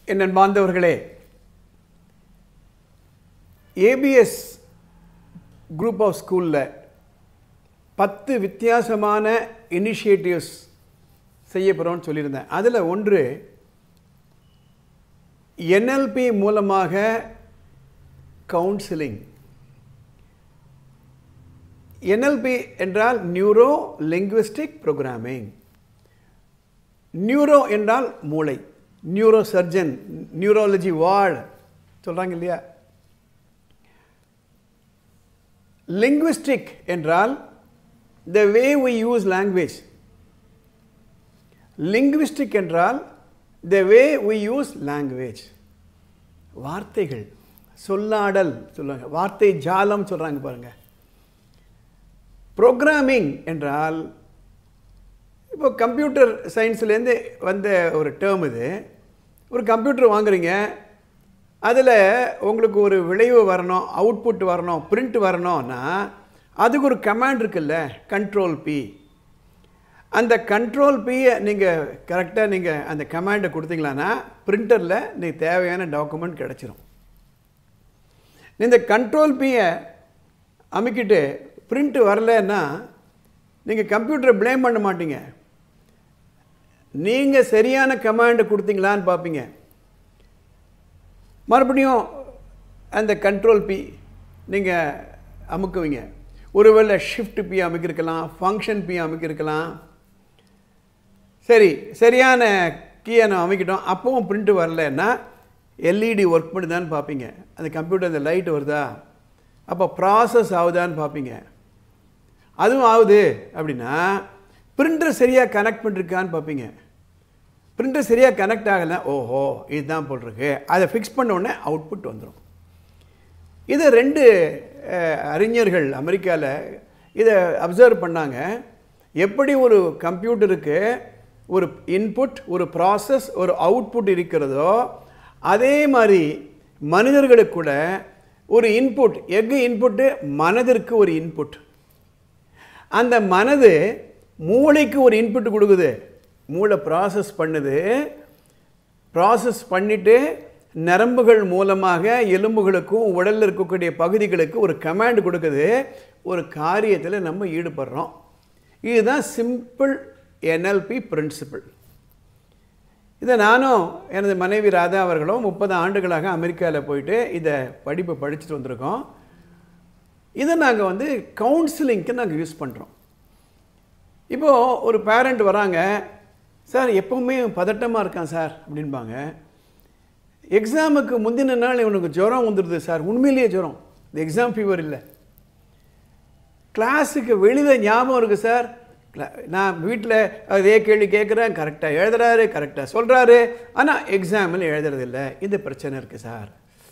என் அன்பார்ந்தவர்களே ABS group of ஸ்கூலில் பத்து வித்தியாசமான இனிஷியேட்டிவ்ஸ் செய்ய போகிறோம்னு சொல்லியிருந்தேன் அதில் ஒன்று என்எல்பி மூலமாக கவுன்சிலிங் என்எல்பி என்றால் நியூரோ லிங்குவிஸ்டிக் ப்ரோக்ராமிங் நியூரோ என்றால் மூளை நியூரோ சர்ஜன் நியூரோலஜி வார்டு சொல்கிறாங்க இல்லையா லிங்குவிஸ்டிக் என்றால் the way we use language linguistic என்றால் the way we use language வார்த்தைகள் சொல்லாடல் சொல்லுவாங்க வார்த்தை ஜாலம் சொல்கிறாங்க பாருங்கள் ப்ரோக்ராமிங் என்றால் இப்போ கம்ப்யூட்டர் சயின்ஸ்லேருந்து வந்த ஒரு டேர்ம் இது ஒரு கம்ப்யூட்டர் வாங்குறீங்க அதில் உங்களுக்கு ஒரு விளைவு வரணும் அவுட்புட் வரணும் பிரிண்ட் வரணும்னா அதுக்கு ஒரு கமாண்ட் இருக்குல்ல கண்ட்ரோல் பி அந்த கண்ட்ரோல் பியை நீங்கள் கரெக்டாக நீங்கள் அந்த கமாண்டை கொடுத்தீங்களான்னா பிரிண்டரில் நீங்கள் தேவையான டாக்குமெண்ட் கிடச்சிரும் இந்த கண்ட்ரோல் பியை அமைக்கிட்டு பிரிண்ட் வரலன்னா நீங்கள் கம்ப்யூட்டரை ப்ளேம் பண்ண மாட்டீங்க நீங்கள் சரியான கமாண்டை கொடுத்தீங்களான்னு பார்ப்பீங்க மறுபடியும் அந்த கண்ட்ரோல் பி நீங்கள் அமுக்குவீங்க ஒருவேளை ஷிஃப்ட் பி அமைக்கிருக்கலாம் ஃபங்க்ஷன் பி அமைக்கிருக்கலாம் சரி சரியான கீயை நான் அமைக்கிட்டோம் அப்பவும் பிரிண்ட் வரலன்னா எல்இடி ஒர்க் பண்ணுதான்னு பார்ப்பீங்க அந்த கம்ப்யூட்டர் அந்த லைட் வருதா அப்போ ப்ராசஸ் ஆகுதான்னு பார்ப்பீங்க அதுவும் ஆகுது அப்படின்னா பிரிண்டர் சரியாக கனெக்ட் பண்ணிருக்கான்னு பார்ப்பீங்க பிரிண்டர் சரியாக கனெக்ட் ஆகலை ஓஹோ இதுதான் போட்டிருக்கு அதை ஃபிக்ஸ் பண்ண உடனே அவுட்புட் வந்துடும் இதை ரெண்டு அறிஞர்கள் அமெரிக்காவில் இதை அப்சர்வ் பண்ணாங்க எப்படி ஒரு கம்ப்யூட்டருக்கு ஒரு இன்புட் ஒரு ப்ராசஸ் ஒரு அவுட்புட் இருக்கிறதோ அதே மாதிரி மனிதர்களுக்கு கூட ஒரு இன்புட் எக்கு இன்புட்டு மனதிற்கு ஒரு இன்புட் அந்த மனது மூளைக்கு ஒரு இன்புட் கொடுக்குது மூளை ப்ராசஸ் பண்ணுது ப்ராசஸ் பண்ணிவிட்டு நரம்புகள் மூலமாக எலும்புகளுக்கும் உடலில் இருக்கக்கூடிய பகுதிகளுக்கு ஒரு கமாண்ட் கொடுக்குது ஒரு காரியத்தில் நம்ம ஈடுபடுறோம் இதுதான் சிம்பிள் என்எல்பி பிரின்சிபிள் இதை நானும் எனது மனைவி ராதா அவர்களும் முப்பது ஆண்டுகளாக அமெரிக்காவில் போயிட்டு இதை படிப்பு படிச்சுட்டு வந்திருக்கோம் இதை நாங்கள் வந்து கவுன்சிலிங்க்கு நாங்கள் யூஸ் பண்ணுறோம் இப்போது ஒரு பேரண்ட் வராங்க சார் எப்போவுமே பதட்டமாக இருக்கான் சார் அப்படின்பாங்க எக்ஸாமுக்கு முந்தின நாள் இவனுக்கு ஜுரம் வந்துடுது சார் உண்மையிலேயே ஜுரம் இந்த எக்ஸாம் ஃபீவர் இல்லை கிளாஸுக்கு வெளியில் ஞாபகம் இருக்குது சார் நான் வீட்டில் அதே கேள்வி கேட்குறேன் கரெக்டாக எழுதுறாரு கரெக்டாக சொல்கிறாரு ஆனால் எக்ஸாமில் எழுதுறதில்ல இந்த பிரச்சனை இருக்குது சார்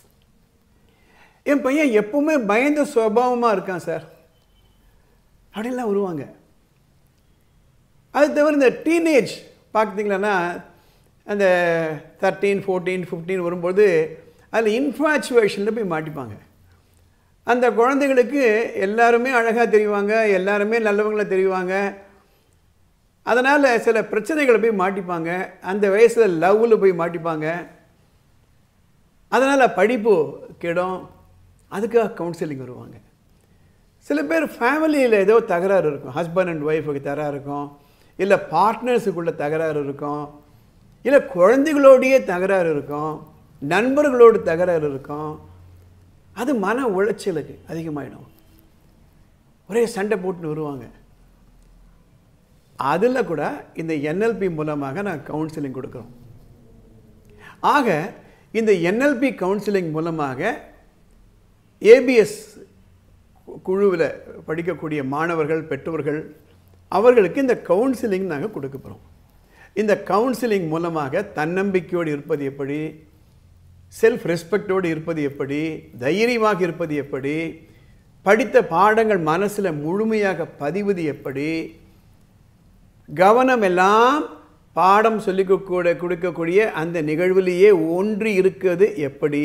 என் பையன் எப்பவுமே பயந்த சுவாவமாக இருக்கான் சார் அப்படின்லாம் வருவாங்க அது தவிர இந்த டீனேஜ் பார்த்தீங்களன்னா அந்த தேர்ட்டீன் ஃபோர்டீன் ஃபிஃப்டீன் வரும்போது அதில் இன்ஃபாச்சுவேஷனில் போய் மாட்டிப்பாங்க அந்த குழந்தைகளுக்கு எல்லாருமே அழகாக தெரிவாங்க எல்லாருமே நல்லவங்கள தெரிவாங்க அதனால் சில பிரச்சனைகளை போய் மாட்டிப்பாங்க அந்த வயசில் லவ்வில் போய் மாட்டிப்பாங்க அதனால் படிப்பு கெடும் அதுக்காக கவுன்சிலிங் வருவாங்க சில பேர் ஃபேமிலியில் ஏதோ தகராறு இருக்கும் ஹஸ்பண்ட் அண்ட் ஒய்ஃபுக்கு தகராறு இருக்கும் இல்லை பார்ட்னர்ஸுக்குள்ள தகராறு இருக்கும் இல்லை குழந்தைகளோடையே தகராறு இருக்கும் நண்பர்களோடு தகராறு இருக்கும் அது மன உளைச்சலுக்கு அதிகமாகிடும் ஒரே சண்டை போட்டுன்னு வருவாங்க அதில் கூட இந்த என்எல்பி மூலமாக நான் கவுன்சிலிங் கொடுக்குறோம் ஆக இந்த என்எல்பி கவுன்சிலிங் மூலமாக ஏபிஎஸ் குழுவில் படிக்கக்கூடிய மாணவர்கள் பெற்றோர்கள் அவர்களுக்கு இந்த கவுன்சிலிங் நாங்கள் கொடுக்க போகிறோம் இந்த கவுன்சிலிங் மூலமாக தன்னம்பிக்கையோடு இருப்பது எப்படி செல்ஃப் ரெஸ்பெக்டோடு இருப்பது எப்படி தைரியமாக இருப்பது எப்படி படித்த பாடங்கள் மனசில் முழுமையாக பதிவது எப்படி கவனம் எல்லாம் பாடம் சொல்லி கூட கொடுக்கக்கூடிய அந்த நிகழ்விலேயே ஒன்றி இருக்கிறது எப்படி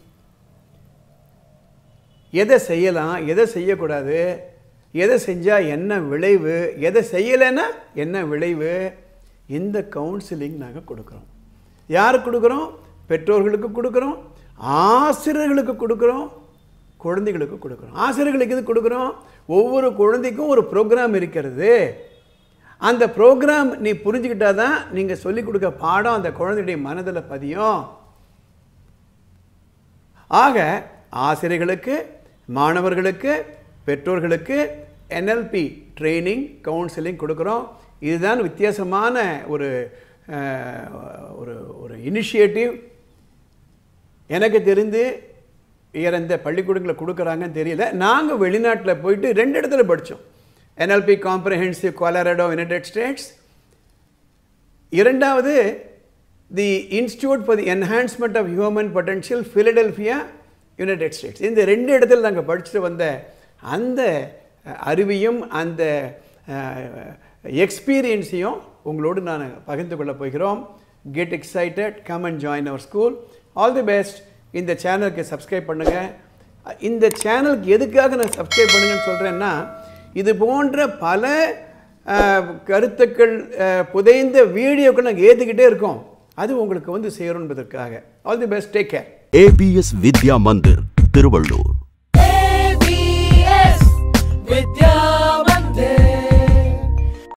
எதை செய்யலாம் எதை செய்யக்கூடாது எதை செஞ்சால் என்ன விளைவு எதை செய்யலைன்னா என்ன விளைவு இந்த கவுன்சிலிங் நாங்கள் கொடுக்குறோம் யாருக்கு கொடுக்குறோம் பெற்றோர்களுக்கு கொடுக்குறோம் ஆசிரியர்களுக்கு கொடுக்குறோம் குழந்தைகளுக்கு கொடுக்குறோம் ஆசிரியர்களுக்கு இது கொடுக்குறோம் ஒவ்வொரு குழந்தைக்கும் ஒரு ப்ரோக்ராம் இருக்கிறது அந்த ப்ரோக்ராம் நீ புரிஞ்சுக்கிட்டா தான் நீங்கள் சொல்லிக் கொடுக்க பாடம் அந்த குழந்தையுடைய மனதில் பதியும் ஆக ஆசிரியர்களுக்கு மாணவர்களுக்கு பெற்றோர்களுக்கு என்எல்பி ட்ரைனிங் கவுன்சிலிங் கொடுக்குறோம் இதுதான் வித்தியாசமான ஒரு அஹ், ஒரு ஒரு இனிஷியேட்டிவ் எனக்கு தெரிந்து வேற எந்த பள்ளிக்கூடங்களில் கொடுக்குறாங்கன்னு தெரியல நாங்கள் வெளிநாட்டில் போயிட்டு ரெண்டு இடத்துல படித்தோம் NLP comprehensive Colorado United States இரண்டாவது the institute for the enhancement of human potential Philadelphia United States இந்த ரெண்டு இடத்துல நாங்கள் படிச்சுட்டு வந்த அந்த அஹ், அறிவையும் அந்த எக்ஸ்பீரியன்ஸையும் உங்களோடு நான் பகிர்ந்து கொள்ள போகிறோம் get excited come and join our school all the best இந்த சேனலுக்கு சப்ஸ்கிரைப் பண்ணுங்கள் இந்த சேனலுக்கு எதுக்காக நான் சப்ஸ்கிரைப் பண்ணுங்கன்னு சொல்கிறேன்னா இது போன்ற பல அஹ், கருத்துக்கள் அஹ், புதைந்த வீடியோக்கள் நாங்கள் ஏற்றிக்கிட்டே இருக்கோம் அது உங்களுக்கு வந்து சேரும் என்பதற்காக all the best take care ABS Vidya Mandir Tiruvallur